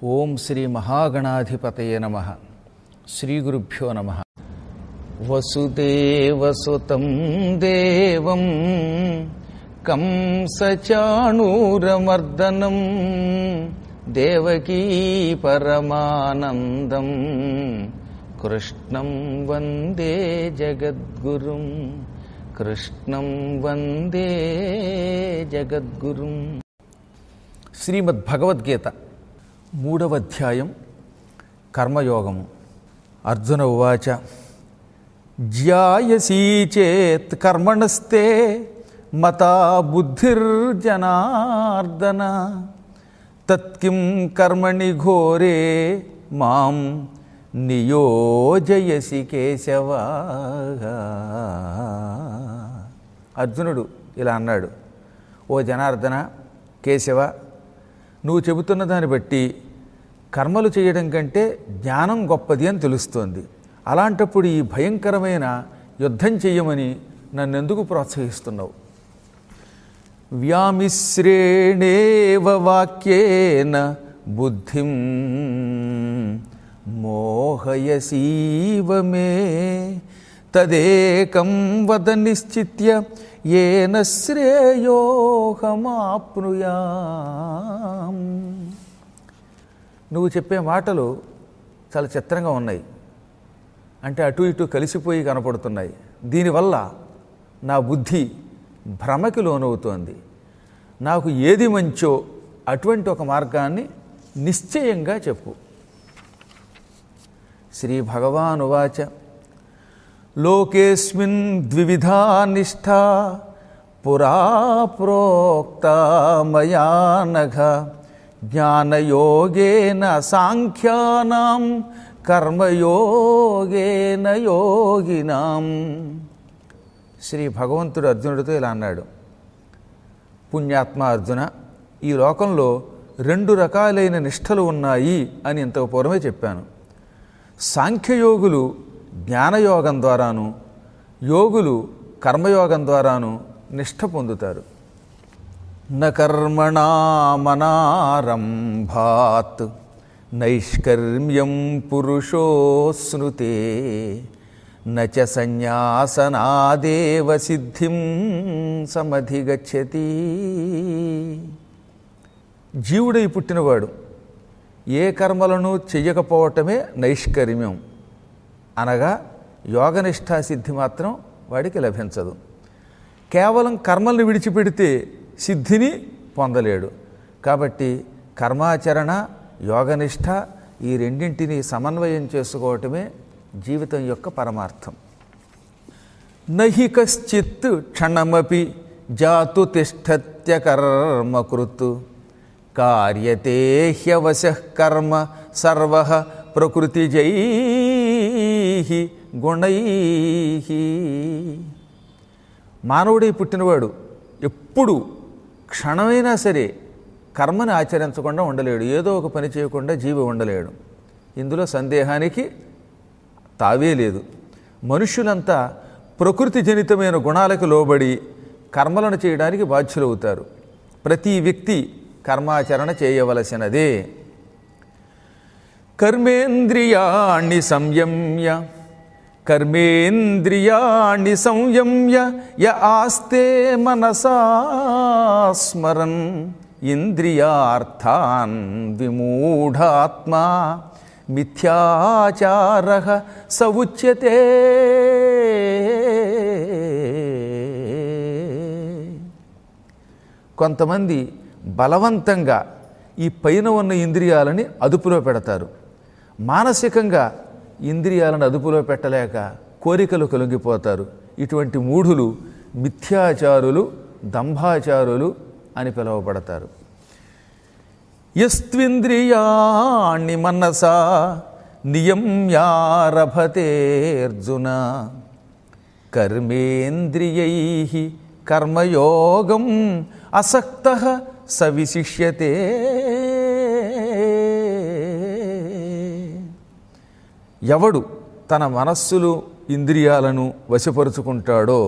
ఓం శ్రీ మహాగణాధిపతయే నమ శ్రీ గురుభ్యో నమ వసుదేవసుతం దేవం కంసచాణూరమర్దనం దేవకీ పరమానందం కృష్ణం వందే జగద్గురుం కృష్ణం వందే జగద్గురుం శ్రీమద్ భగవద్గీత మూడవ అధ్యాయం కర్మయోగము అర్జున ఉవాచ జ్యాయసీ చేత్ కర్మణస్తే మతా బుద్ధిర్జనార్దన తత్కిం కర్మణి ఘోరే మాం నియోజయసి కేశవ అర్జునుడు ఇలా అన్నాడు ఓ జనార్దన కేశవ నువ్వు చెబుతున్న దాన్ని బట్టి కర్మలు చేయడం కంటే జ్ఞానం గొప్పది అని తెలుస్తోంది అలాంటప్పుడు ఈ భయంకరమైన యుద్ధం చెయ్యమని నన్నెందుకు ప్రోత్సహిస్తున్నావు వ్యామిశ్రేణేవ వాక్యేన బుద్ధిం మోహయసీవ మే తదేకం వద నిశ్చిత్య ఏన శ్రేయోహమాప్నుయాం నువ్వు చెప్పే మాటలు చాలా చిత్రంగా ఉన్నాయి అంటే అటు ఇటు కలిసిపోయి కనపడుతున్నాయి దీనివల్ల నా బుద్ధి భ్రమకి లోనవుతోంది నాకు ఏది మంచో అటువంటి ఒక మార్గాన్ని నిశ్చయంగా చెప్పు శ్రీ భగవానువాచ లోకేస్మిన్ ద్వివిధా నిష్ఠా పురా ప్రోక్త మయా నఘ జ్ఞానయోగేన సాంఖ్యానాం కర్మయోగేన యోగినాం శ్రీ భగవంతుడు అర్జునుడితో ఇలా అన్నాడు పుణ్యాత్మ అర్జున ఈ లోకంలో రెండు రకాలైన నిష్ఠలు ఉన్నాయి అని ఇంతకు పూర్వమే చెప్పాను సాంఖ్యయోగులు జ్ఞానయోగం ద్వారాను యోగులు కర్మయోగం ద్వారాను నిష్ఠ పొందుతారు నకర్మణామనారంభాత్ నైష్కర్మ్యం పురుషోస్నుతే నచ సన్యాసనాదేవ సిద్ధిం సమధిగచ్చతి జీవుడై పుట్టినవాడు ఏ కర్మలను చెయ్యకపోవటమే నైష్కర్మ్యం అనగా యోగనిష్టా సిద్ధి మాత్రం వాడికి లభించదు కేవలం కర్మల్ని విడిచిపెడితే సిద్ధిని పొందలేడు కాబట్టి కర్మాచరణ యోగనిష్ట ఈ రెండింటిని సమన్వయం చేసుకోవటమే జీవితం యొక్క పరమార్థం నహి కశ్చిత్ క్షణమపి జాతు తిష్టత్య కర్మకృత్ కార్యతే హ్యవశ కర్మ సర్వ ప్రకృతిజై గుణై మానవుడై పుట్టినవాడు ఎప్పుడు క్షణమైనా సరే కర్మని ఆచరించకుండా ఉండలేడు ఏదో ఒక పని చేయకుండా జీవి ఉండలేడు ఇందులో సందేహానికి తావే లేదు మనుష్యులంతా ప్రకృతి జనితమైన గుణాలకు లోబడి కర్మలను చేయడానికి బాధ్యులవుతారు ప్రతి వ్యక్తి కర్మాచరణ చేయవలసినదే కర్మేంద్రియాణి సంయమ్య కర్మేంద్రియాణి సంయమ్య య ఆస్తే మనసా స్మరన్ ఇంద్రియార్థాన్ విమూఢాత్మా మిథ్యాచార స ఉచ్యతే కొంతమంది బలవంతంగా ఈ పైన ఉన్న ఇంద్రియాలని అదుపులో పెడతారు మానసికంగా ఇంద్రియాలను అదుపులో పెట్టలేక కోరికలు కలిగిపోతారు ఇటువంటి మూఢులు మిథ్యాచారులు దంభాచారులు అని పిలువబడతారు యస్త్వింద్రియాణి మనసా నియమ్యారభతేర్జున కర్మేంద్రియై కర్మయోగం అసక్త స విశిష్యతే ఎవడు తన మనస్సులు ఇంద్రియాలను వశపరుచుకుంటాడో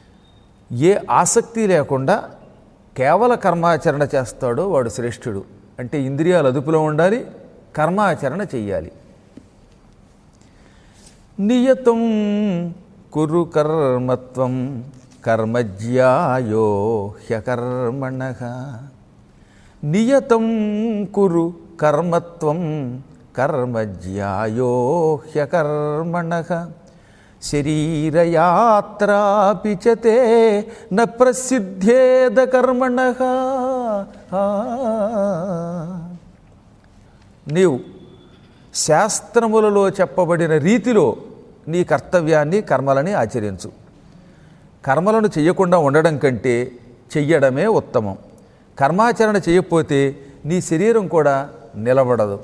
ఏ ఆసక్తి లేకుండా కేవల కర్మాచరణ చేస్తాడో వాడు శ్రేష్ఠుడు అంటే ఇంద్రియాలు అదుపులో ఉండాలి కర్మాచరణ చెయ్యాలి నియతం కురు కర్మత్వం కర్మజ్యాయో హ్యకర్మణ నియతం కురు కర్మత్వం కర్మజ్యాయో హ్యకర్మణ శరీరయాత్రాపి చ తే న ప్రసిద్ధేద కర్మణ నీవు శాస్త్రములలో చెప్పబడిన రీతిలో నీ కర్తవ్యాన్ని కర్మలని ఆచరించు కర్మలను చెయ్యకుండా ఉండడం కంటే చెయ్యడమే ఉత్తమం కర్మాచరణ చేయకపోతే నీ శరీరం కూడా నిలబడదు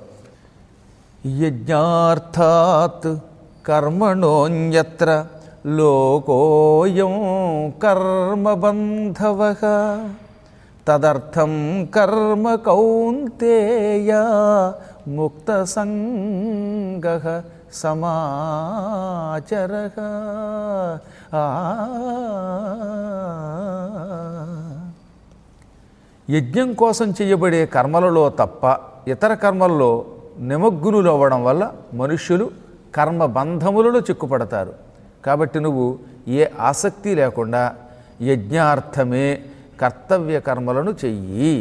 యజ్ఞార్థాత్ కర్మణోన్యత్ర లోకోయం కర్మబంధవ తదర్థం కర్మ కౌంతేయ ముక్త సంగ సమాచర యజ్ఞం కోసం చేయబడే కర్మలలో తప్ప ఇతర కర్మల్లో నిమగ్నులు అవ్వడం వల్ల మనుష్యులు కర్మ బంధములలో చిక్కుపడతారు కాబట్టి నువ్వు ఏ ఆసక్తి లేకుండా యజ్ఞార్థమే కర్తవ్య కర్మలను చెయ్యి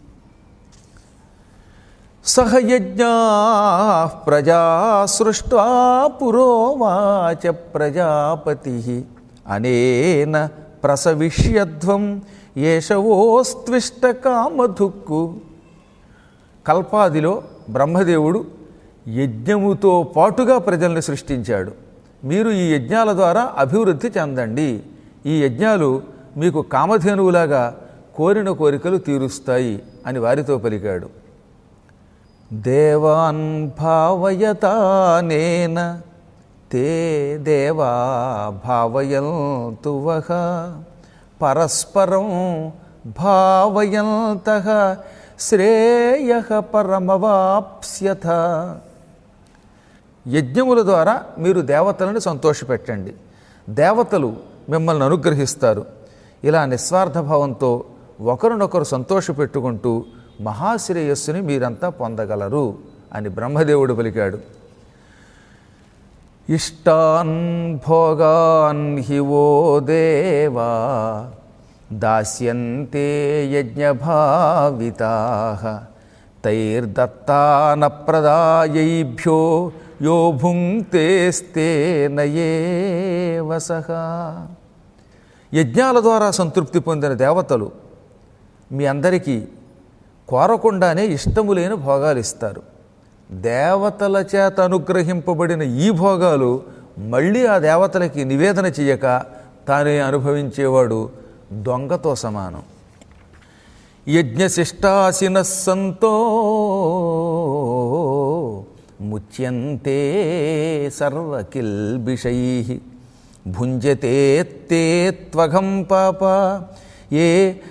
సహయజ్ఞా ప్రజా సృష్ట్వా పురోవాచ ప్రజాపతి అనేన ప్రసవిష్యధ్వం ఏషవోస్త్విష్ట కామధుక్కు కల్పాదిలో బ్రహ్మదేవుడు యజ్ఞముతో పాటుగా ప్రజల్ని సృష్టించాడు మీరు ఈ యజ్ఞాల ద్వారా అభివృద్ధి చెందండి ఈ యజ్ఞాలు మీకు కామధేనువులాగా కోరిన కోరికలు తీరుస్తాయి అని వారితో పలికాడు దేవాన్ భావయతానేన తే దేవా భావయంతు వహ పరస్పరం భావయంత శ్రేయ పరమవాప్స్యథ యజ్ఞముల ద్వారా మీరు దేవతలను సంతోషపెట్టండి దేవతలు మిమ్మల్ని అనుగ్రహిస్తారు ఇలా నిస్వార్థ భావంతో ఒకరినొకరు సంతోషపెట్టుకుంటూ మహాశ్రేయస్సుని మీరంతా పొందగలరు అని బ్రహ్మదేవుడు పలికాడు ఇష్టాన్ భోగాన్ హి ఓ దేవా దాస్యంతే యజ్ఞభావితా తైర్దత్తాన ప్రదాయైభ్యో యో భుంక్తేస్తే నయే వసహ యజ్ఞాల ద్వారా సంతృప్తి పొందిన దేవతలు మీ అందరికీ కోరకుండానే ఇష్టము లేని భోగాలు ఇస్తారు దేవతల చేత అనుగ్రహింపబడిన ఈ భోగాలు మళ్ళీ ఆ దేవతలకి నివేదన చేయక తానే అనుభవించేవాడు దొంగతో సమానం యజ్ఞశిష్టాసిన సంతో ముచ్యంతే సర్వకిల్బిషై భుంజతే తే త్వగం పాప ఏ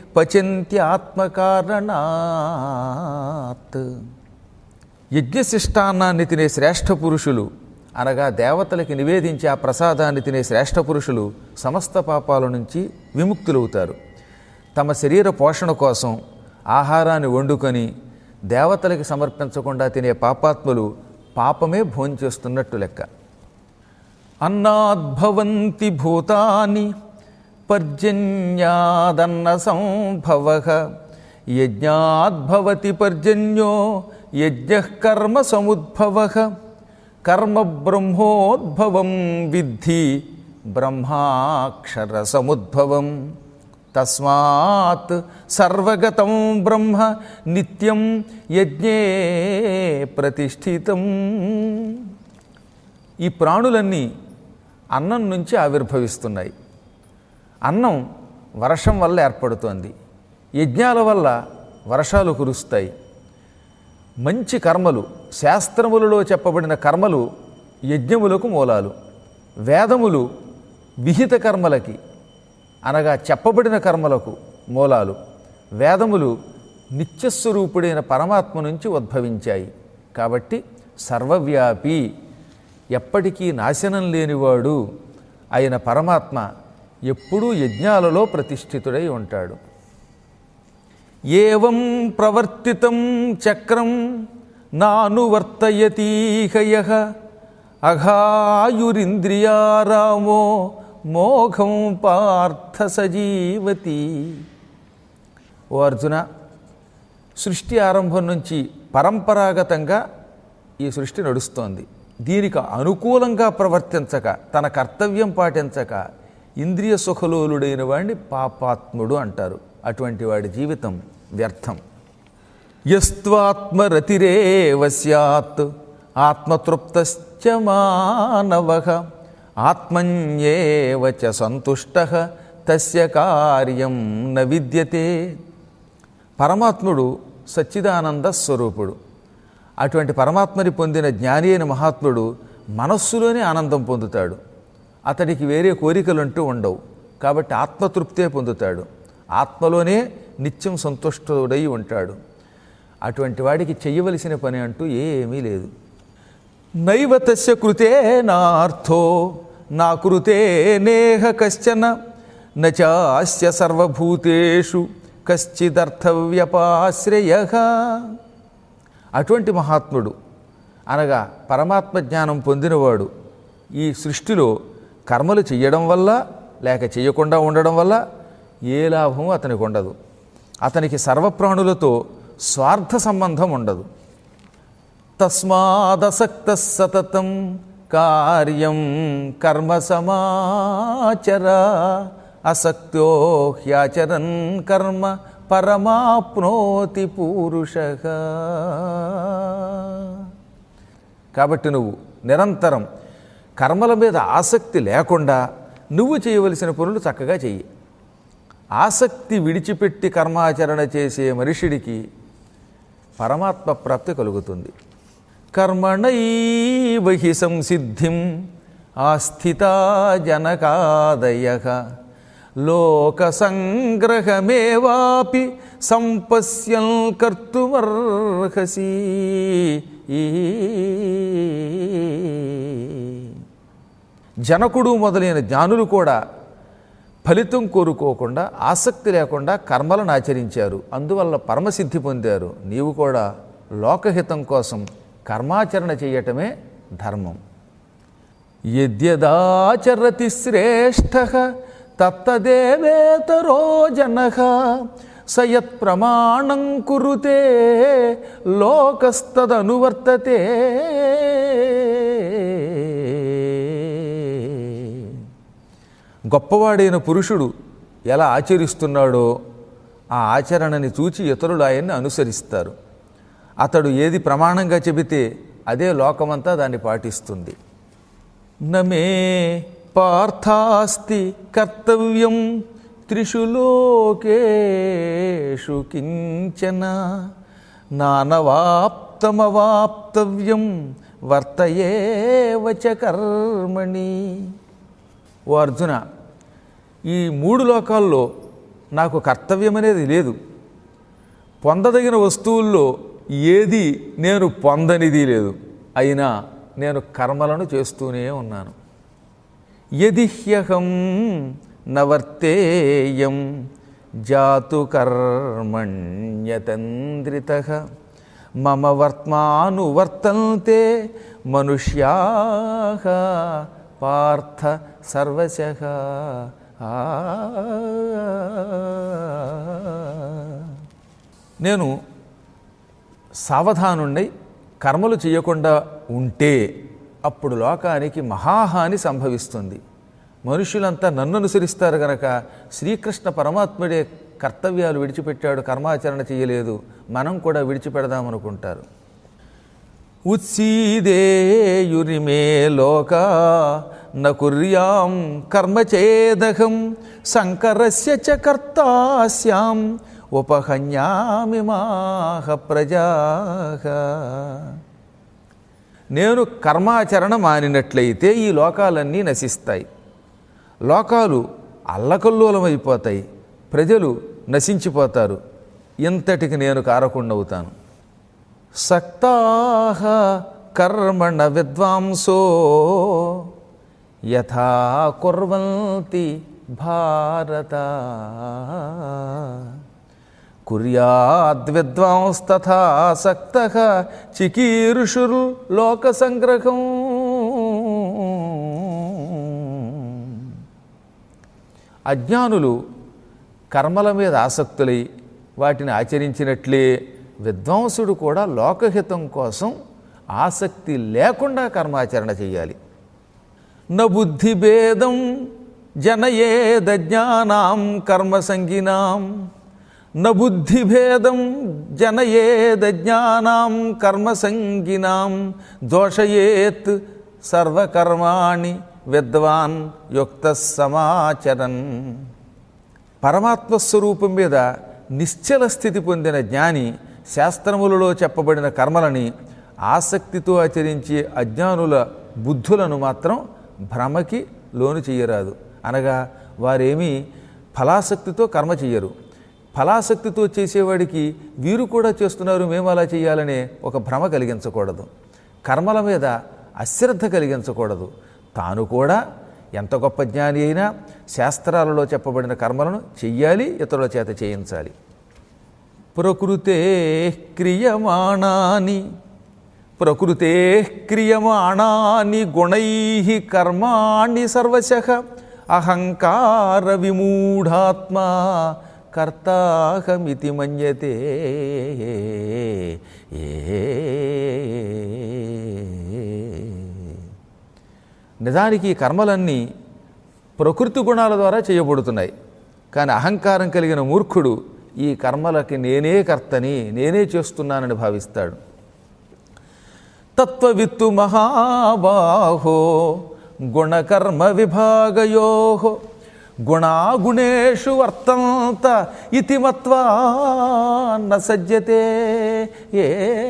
పచంత్యాత్మకారణాత్ యజ్ఞశిష్టాన్నాన్ని తినే శ్రేష్ఠ పురుషులు అనగా దేవతలకి నివేదించి ఆ ప్రసాదాన్ని తినే శ్రేష్ఠ పురుషులు సమస్త పాపాల నుంచి విముక్తులవుతారు తమ శరీర పోషణ కోసం ఆహారాన్ని వండుకొని దేవతలకి సమర్పించకుండా తినే పాపాత్ములు పాపమే భోంచేస్తున్నట్టు లెక్క అన్నాద్భవంతి భూతాని పర్జన్యాదన్న సంభవ యజ్ఞాద్భవతి పర్జన్యో యజ్ఞ కర్మ సముద్భవ కర్మ బ్రహ్మోద్భవం విద్ధి బ్రహ్మాక్షర సముద్భవం తస్మాత్ సర్వగతం బ్రహ్మ నిత్యం యజ్ఞే ప్రతిష్ఠితం ఈ ప్రాణులన్నీ అన్నం నుంచి ఆవిర్భవిస్తున్నాయి అన్నం వర్షం వల్ల ఏర్పడుతోంది యజ్ఞాల వల్ల వర్షాలు కురుస్తాయి మంచి కర్మలు శాస్త్రములలో చెప్పబడిన కర్మలు యజ్ఞములకు మూలాలు వేదములు విహిత కర్మలకి అనగా చెప్పబడిన కర్మలకు మూలాలు వేదములు నిత్యస్వరూపుడైన పరమాత్మ నుంచి ఉద్భవించాయి కాబట్టి సర్వవ్యాపి ఎప్పటికీ నాశనం లేనివాడు అయిన పరమాత్మ ఎప్పుడూ యజ్ఞాలలో ప్రతిష్ఠితుడై ఉంటాడు ఏవం ప్రవర్తితం చక్రం నానువర్తయతీహయ అఘాయురింద్రియారామో మోఘం పార్థ సజీవతి ఓ అర్జున సృష్టి ఆరంభం నుంచి పరంపరాగతంగా ఈ సృష్టి నడుస్తోంది దీనికి అనుకూలంగా ప్రవర్తించక తన కర్తవ్యం పాటించక ఇంద్రియ సుఖలోలుడైన వాడిని పాపాత్ముడు అంటారు అటువంటి వాడి జీవితం వ్యర్థం యస్త్వాత్మరతిరేవ సత్ ఆత్మతృప్తశ్చ మానవ ఆత్మన్యేవ చ సంతుష్ట తస్య కార్యం న విద్యతే పరమాత్ముడు సచ్చిదానంద స్వరూపుడు అటువంటి పరమాత్మని పొందిన జ్ఞాని అయిన మహాత్ముడు మనస్సులోనే ఆనందం పొందుతాడు అతడికి వేరే కోరికలంటూ ఉండవు కాబట్టి ఆత్మతృప్తే పొందుతాడు ఆత్మలోనే నిత్యం సంతుష్టుడై ఉంటాడు అటువంటి వాడికి చెయ్యవలసిన పని అంటూ ఏమీ లేదు నైవ తస్య కృతే నార్థో నా కృతే నేహ కశ్చన నచాస్య సర్వభూతేషు కశ్చిదర్థవ్యపాశ్రయ అటువంటి మహాత్ముడు అనగా పరమాత్మ జ్ఞానం పొందినవాడు ఈ సృష్టిలో కర్మలు చెయ్యడం వల్ల లేక చేయకుండా ఉండడం వల్ల ఏ లాభం అతనికి ఉండదు అతనికి సర్వప్రాణులతో స్వార్థ సంబంధం ఉండదు తస్మాదసక్త సతతం కార్యం కర్మ సమాచర అసక్తో హ్యాచరన్ కర్మ పరమాప్నోతి పూరుష కాబట్టి నువ్వు నిరంతరం కర్మల మీద ఆసక్తి లేకుండా నువ్వు చేయవలసిన పనులు చక్కగా చెయ్యి ఆసక్తి విడిచిపెట్టి కర్మాచరణ చేసే మనుషుడికి పరమాత్మ ప్రాప్తి కలుగుతుంది కర్మణైవ హి సంసిద్ధిం ఆస్థితా జనకాదయ లోక సంగ్రహమేవాపి సంపశ్యల్ కర్తుమర్హసి జనకుడు మొదలైన జ్ఞానులు కూడా ఫలితం కోరుకోకుండా ఆసక్తి లేకుండా కర్మలను ఆచరించారు అందువల్ల పరమసిద్ధి పొందారు నీవు కూడా లోకహితం కోసం కర్మాచరణ చేయటమే ధర్మం యద్యదాచరతి శ్రేష్ఠ తత్తదేవేతరో జన సయత్ ప్రమాణం కురుతే లోకస్తదనువర్తతే గొప్పవాడైన పురుషుడు ఎలా ఆచరిస్తున్నాడో ఆ ఆచరణని చూచి ఇతరులు ఆయన్ని అనుసరిస్తారు అతడు ఏది ప్రమాణంగా చెబితే అదే లోకమంతా దాన్ని పాటిస్తుంది నమే పార్థాస్తి కర్తవ్యం త్రిషు లోకేషు కించన నానవాప్తమవాప్తవ్యం వర్తయేవచ కర్మణి ఓ అర్జున ఈ మూడు లోకాల్లో నాకు కర్తవ్యం అనేది లేదు పొందదగిన వస్తువుల్లో ఏది నేను పొందనిది లేదు అయినా నేను కర్మలను చేస్తూనే ఉన్నాను యదిహ్యహం నవర్తేయం జాతు కర్మణ్యతంద్రిత మమ వర్త్మానువర్తంతే మనుష్యా పార్థ సర్వశ నేను సావధానుండై కర్మలు చేయకుండా ఉంటే అప్పుడు లోకానికి మహాహాని సంభవిస్తుంది మనుషులంతా నన్ను అనుసరిస్తారు గనక శ్రీకృష్ణ పరమాత్ముడే కర్తవ్యాలు విడిచిపెట్టాడు కర్మాచరణ చేయలేదు మనం కూడా విడిచిపెడదామనుకుంటారు ఉత్సీదేయురిమే లోక నకుర్యాం కర్మచేదహం శంకరస్య చ కర్తాస్యాం ఉపహన్యామిమాహ ప్రజా నేను కర్మాచరణ మానినట్లయితే ఈ లోకాలన్నీ నశిస్తాయి లోకాలు అల్లకల్లోలమైపోతాయి ప్రజలు నశించిపోతారు ఇంతటికి నేను కారకుండవుతాను సక్తాహ కర్మణ విద్వాంసో యథా కుర్వంతి భారత కుర్యాద్విద్వాంస్తథాసక్త చికీర్షుర్ లోక సంగ్రహం అజ్ఞానులు కర్మల మీద ఆసక్తులై వాటిని ఆచరించినట్లే విద్వాంసుడు కూడా లోకహితం కోసం ఆసక్తి లేకుండా కర్మాచరణ చేయాలి న బుద్ధిభేదం జనయేదజ్ఞానాం కర్మసంగినాం న బుద్ధిభేదం జనయేదజ్ఞానాం కర్మసంగినాం దోషయేత్ సర్వకర్మాణి విద్వాన్ యుక్త సమాచరన్ పరమాత్మ స్వరూపం మీద నిశ్చల స్థితి పొందిన జ్ఞాని శాస్త్రములలో చెప్పబడిన కర్మలని ఆసక్తితో ఆచరించే అజ్ఞానుల బుద్ధులను మాత్రం భ్రమకి లోను చెయ్యరాదు అనగా వారేమీ ఫలాసక్తితో కర్మ చెయ్యరు ఫలాసక్తితో చేసేవాడికి వీరు కూడా చేస్తున్నారు మేము అలా చేయాలనే ఒక భ్రమ కలిగించకూడదు కర్మల మీద అశ్రద్ధ కలిగించకూడదు తాను కూడా ఎంత గొప్ప జ్ఞాని అయినా శాస్త్రాలలో చెప్పబడిన కర్మలను చెయ్యాలి ఇతరుల చేత చేయించాలి ప్రకృతే క్రియమాణాని ప్రకృతే క్రియమాణాని గుణై కర్మాణి సర్వశ అహంకార విమూఢాత్మా కర్తాహమితి మన్యతే నిజానికి ఈ కర్మలన్నీ ప్రకృతి గుణాల ద్వారా చేయబడుతున్నాయి కానీ అహంకారం కలిగిన మూర్ఖుడు ఈ కర్మలకి నేనే కర్తని నేనే చేస్తున్నానని భావిస్తాడు తత్వవిత్తు మహాబాహో గుణకర్మ విభాగయో గుణాగుణేషు వర్తంత ఇతి మత్వా న సజ్జతే ఏ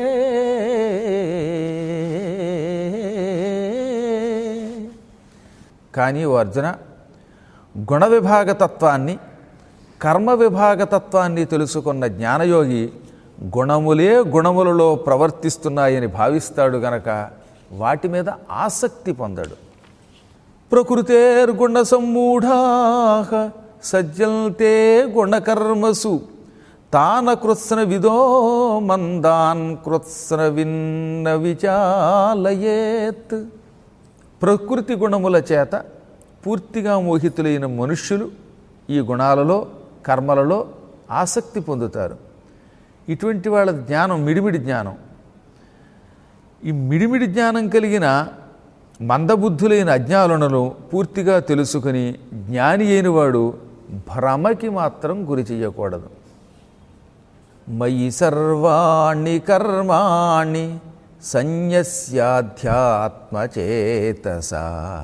కానీ ఓ అర్జున గుణ విభాగతత్వాన్ని కర్మ విభాగతత్వాన్ని తెలుసుకున్న జ్ఞానయోగి గుణములే గుణములలో ప్రవర్తిస్తున్నాయని భావిస్తాడు గనక వాటి మీద ఆసక్తి పొందడు ప్రకృతేర్గుణ సమ్మూఢా సజ్జల్తే గుణకర్మసు తాన కృత్స్న విదో మందాన్ కృత్స్న విన్న విచాలయేత్ ప్రకృతి గుణముల చేత పూర్తిగా మోహితులైన మనుష్యులు ఈ గుణాలలో కర్మలలో ఆసక్తి పొందుతారు ఇటువంటి వాళ్ళ జ్ఞానం మిడిమిడి జ్ఞానం ఈ మిడిమిడి జ్ఞానం కలిగిన మందబుద్ధులైన అజ్ఞానులను పూర్తిగా తెలుసుకుని జ్ఞాని అయిన వాడు భ్రమకి మాత్రం గురి చేయకూడదు మయి సర్వాణి కర్మాణి సన్యస్యాధ్యాత్మచేతస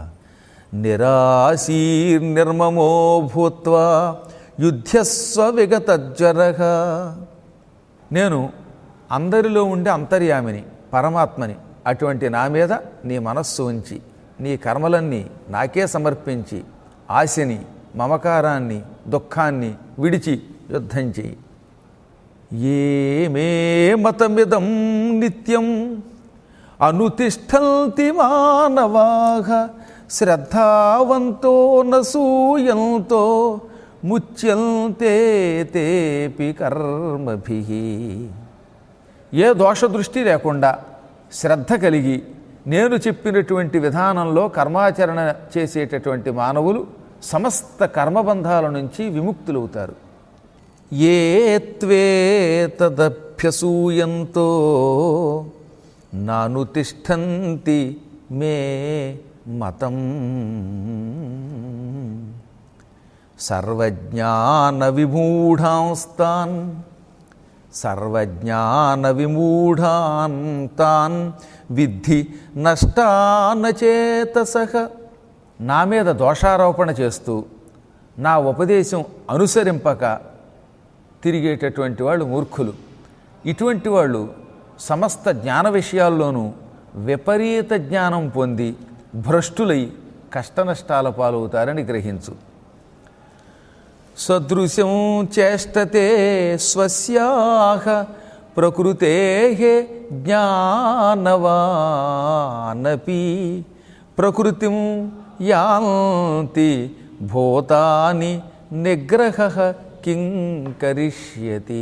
నిరాశీర్నిర్మమో భూత్వా యుద్ధస్వ విగతజ్వరః నేను అందరిలో ఉండే అంతర్యామిని పరమాత్మని అటువంటి నా మీద నీ మనస్సు ఉంచి నీ కర్మలన్నీ నాకే సమర్పించి ఆశని మమకారాన్ని దుఃఖాన్ని విడిచి యుద్ధం చెయ్యి ఏ మే మతమిదం నిత్యం అనుతిష్టంతి మానవాహ శ్రద్ధావంతో నూయంతో ముచ్యంతే తేపి కర్మభి ఏ దోష దృష్టి లేకుండా శ్రద్ధ కలిగి నేను చెప్పినటువంటి విధానంలో కర్మాచరణ చేసేటటువంటి మానవులు సమస్త కర్మబంధాల నుంచి విముక్తులవుతారు ఏ త్వేతదభ్యసూయంతో నాను తిష్టంతి మే మతం సర్వజ్ఞాన విమూఢాంస్తాన్ సర్వజ్ఞాన విమూఢాన్ తాన్ విద్ధి నష్టానచేతసహ నా మీద దోషారోపణ చేస్తూ నా ఉపదేశం అనుసరింపక తిరిగేటటువంటి వాళ్ళు మూర్ఖులు ఇటువంటి వాళ్ళు సమస్త జ్ఞాన విషయాల్లోనూ విపరీత జ్ఞానం పొంది భ్రష్టులై కష్టనష్టాల పాలవుతారని గ్రహించు సదృశం చేష్టతే స్వస్యాహ ప్రకృతే జ్ఞానవానపి ప్రకృతిం యాంతి భూతాని నిగ్రహ కిం కరిష్యతి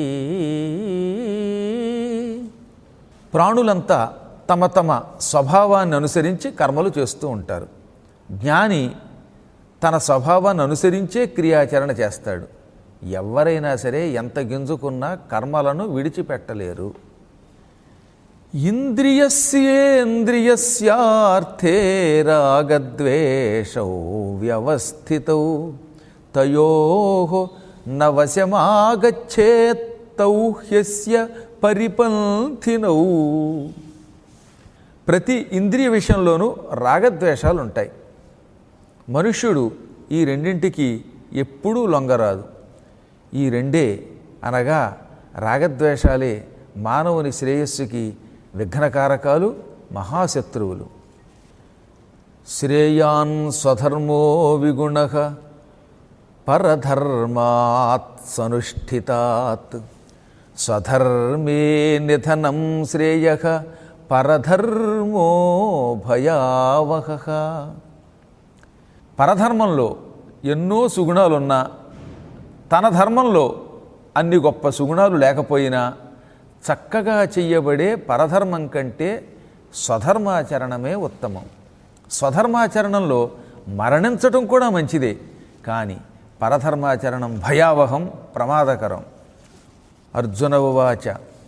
ప్రాణులంతా తమ తమ స్వభావాన్ని అనుసరించి కర్మలు చేస్తూ ఉంటారు జ్ఞాని తన స్వభావాన్ని అనుసరించే క్రియాచరణ చేస్తాడు ఎవరైనా సరే ఎంత గింజుకున్నా కర్మలను విడిచిపెట్టలేరు ఇంద్రియస్యేంద్రియస్యార్థే రాగద్వేషౌ వ్యవస్థితౌ తయో నవశమాగచ్చేత్తౌ హ్యస్య పరిపంథినౌ ప్రతి ఇంద్రియ విషయంలోనూ రాగద్వేషాలు ఉంటాయి మనుష్యుడు ఈ రెండింటికి ఎప్పుడూ లొంగరాదు ఈ రెండే అనగా రాగద్వేషాలే మానవుని శ్రేయస్సుకి విఘ్నకారకాలు మహాశత్రువులు శ్రేయాన్ స్వధర్మో విగుణ పరధర్మాత్ సనుష్ఠితాత్ స్వధర్మే నిధనం శ్రేయ పరధర్మో భయావహ పరధర్మంలో ఎన్నో సుగుణాలున్నా తన ధర్మంలో అన్ని గొప్ప సుగుణాలు లేకపోయినా చక్కగా చెయ్యబడే పరధర్మం కంటే స్వధర్మాచరణమే ఉత్తమం స్వధర్మాచరణంలో మరణించటం కూడా మంచిదే కానీ పరధర్మాచరణం భయావహం ప్రమాదకరం అర్జున ఉవాచ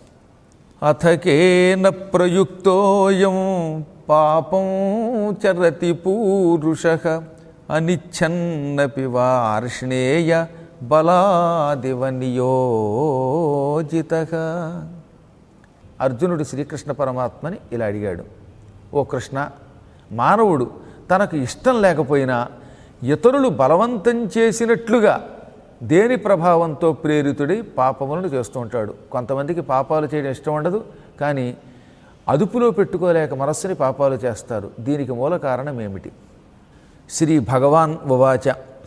అథకేన ప్రయుక్తోయం పాపం చరతి పూరుష అనిచ్ఛన్నపి వార్ష్ణేయ బలాదివ నియోజిత అర్జునుడు శ్రీకృష్ణ పరమాత్మని ఇలా అడిగాడు ఓ కృష్ణ మానవుడు తనకు ఇష్టం లేకపోయినా ఇతరులు బలవంతం చేసినట్లుగా దేని ప్రభావంతో ప్రేరితుడై పాపములను చేస్తూ ఉంటాడు కొంతమందికి పాపాలు చేయడం ఇష్టం ఉండదు కానీ అదుపులో పెట్టుకోలేక మనస్సుని పాపాలు చేస్తారు దీనికి మూల కారణం ఏమిటి శ్రీ భగవాన్ ఉవాచ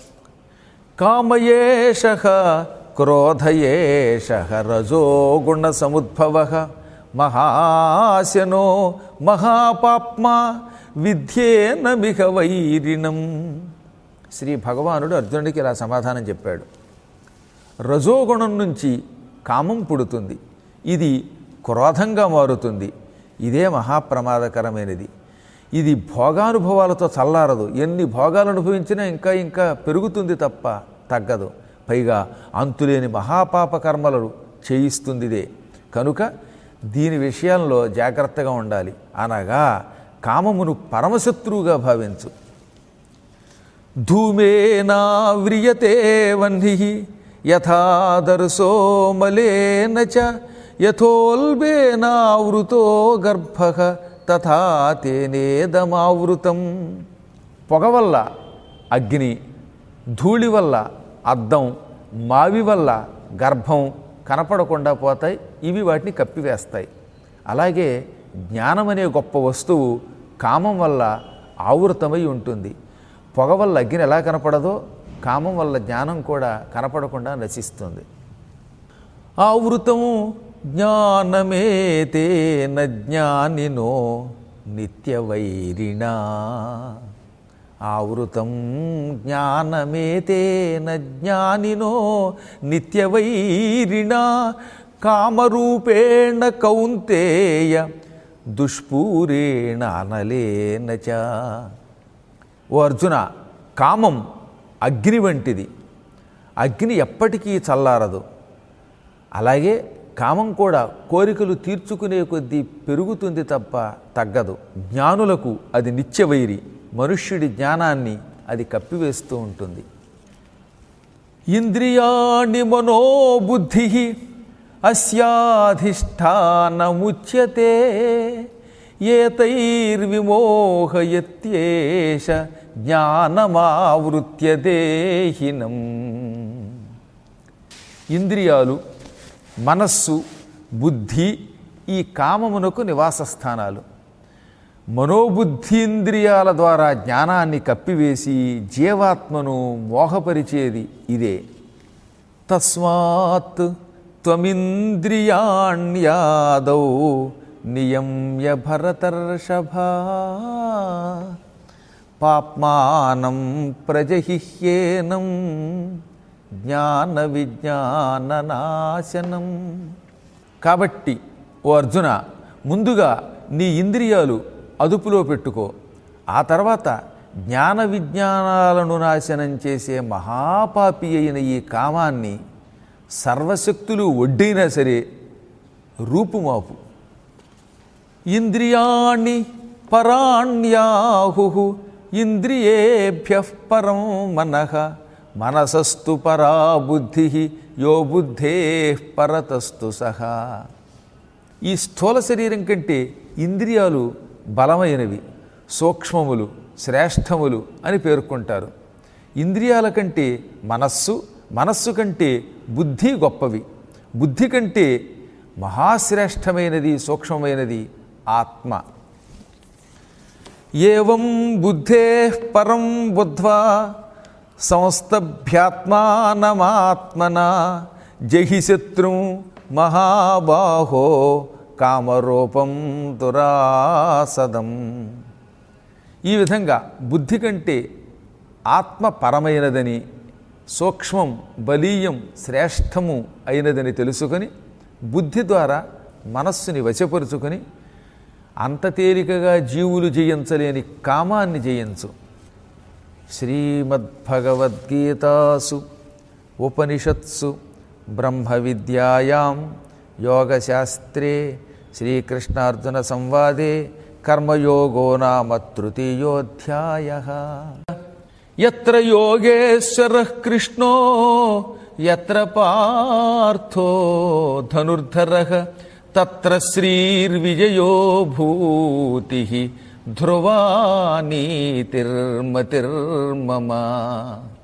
కామయేష క్రోధయేష రజోగుణ సముద్భవ మహాశనో మహాపాప్మా విద్యేన మిహ వైరిణం శ్రీ భగవానుడు అర్జునుడికి ఇలా సమాధానం చెప్పాడు రజోగుణం నుంచి కామం పుడుతుంది ఇది క్రోధంగా మారుతుంది ఇదే మహాప్రమాదకరమైనది ఇది భోగానుభవాలతో చల్లారదు ఎన్ని భోగాలు అనుభవించినా ఇంకా ఇంకా పెరుగుతుంది తప్ప తగ్గదు పైగా అంతులేని మహాపాప కర్మలు చేయిస్తుంది ఇదే కనుక దీని విషయంలో జాగ్రత్తగా ఉండాలి అనగా కామమును పరమశత్రువుగా భావించు ధూమేనా వ్రియతే వహ్ని యథాదర్శో మలేన చ యథోల్బేనావృతో గర్భ తథా తేనేదమావృతం పొగ వల్ల అగ్ని ధూళి వల్ల అద్దం మావి వల్ల గర్భం కనపడకుండా పోతాయి ఇవి వాటిని కప్పివేస్తాయి అలాగే జ్ఞానం అనే గొప్ప వస్తువు కామం వల్ల ఆవృతమై ఉంటుంది పొగ వల్ల అగ్ని ఎలా కనపడదో కామం వల్ల జ్ఞానం కూడా కనపడకుండా నశిస్తుంది ఆవృతం జ్ఞానమేతేన జ్ఞానినో నిత్యవైరిణా ఆవృతం జ్ఞానమేతేన జ్ఞానినో నిత్యవైరిణా కామరూపేణ కౌంతేయ దుష్పూరేణ అనలేన చ ఓ అర్జున కామం అగ్ని వంటిది అగ్ని ఎప్పటికీ చల్లారదు అలాగే కామం కూడా కోరికలు తీర్చుకునే కొద్దీ పెరుగుతుంది తప్ప తగ్గదు జ్ఞానులకు అది నిత్యవైరి మనుష్యుడి జ్ఞానాన్ని అది కప్పివేస్తూ ఉంటుంది ఇంద్రియాణి మనోబుద్ధి అస్యాధిష్టానముచ్యతే ఏతైర్విమోహయత్యేష జ్ఞానమావృత్య దేహినం ఇంద్రియాలు మనస్సు బుద్ధి ఈ కామమునకు నివాస స్థానాలు మనోబుద్ధీంద్రియాల ద్వారా జ్ఞానాన్ని కప్పివేసి జీవాత్మను మోహపరిచేది ఇదే తస్మాత్ త్వమింద్రియాణ్యాదౌ నియమ్య భరతర్షభ పాప్మానం ప్రజహిహ్యేనం జ్ఞాన విజ్ఞాన నాశనం కాబట్టి ఓ అర్జున ముందుగా నీ ఇంద్రియాలు అదుపులో పెట్టుకో ఆ తర్వాత జ్ఞాన విజ్ఞానాలను నాశనం చేసే మహాపాపి అయిన ఈ కామాన్ని సర్వశక్తులు ఒడ్డైనా సరే రూపుమాపు ఇంద్రియాణి పరాణ్యాహు ఇంద్రియేభ్య పరం మనః మనసస్తు పరా బుద్ధి యో బుద్ధే పరతస్తు సహా ఈ స్థూల శరీరం కంటే ఇంద్రియాలు బలమైనవి సూక్ష్మములు శ్రేష్టములు అని పేర్కొంటారు ఇంద్రియాల కంటే మనస్సు మనస్సు కంటే బుద్ధి గొప్పవి బుద్ధి కంటే మహాశ్రేష్టమైనది సూక్ష్మమైనది ఆత్మ ఏవం బుద్ధే పరం బుద్ధ్వా సంస్థభ్యాత్మానమాత్మన జహి శత్రు మహాబాహో కామరూపం దురాసదం ఈ విధంగా బుద్ధి కంటే ఆత్మ పరమైనదని సూక్ష్మం బలీయం శ్రేష్టము అయినదని తెలుసుకొని బుద్ధి ద్వారా మనస్సుని వశపరుచుకొని అంత తేలికగా జీవులు జయించలేని కామాన్ని జయించు శ్రీమద్భగవద్గీతాసు ఉపనిషత్సు బ్రహ్మ విద్యాయాం యోగశాస్త్రే శ్రీకృష్ణార్జున సంవాదే కర్మయోగో నామ తృతీయోధ్యాయ ఎత్ర యోగేశ్వర కృష్ణో ఎత్ర పార్థో ధనుర్ధర తత్ర శ్రీర్విజయో భూతి ధ్రువా నీతిర్మతిర్మమ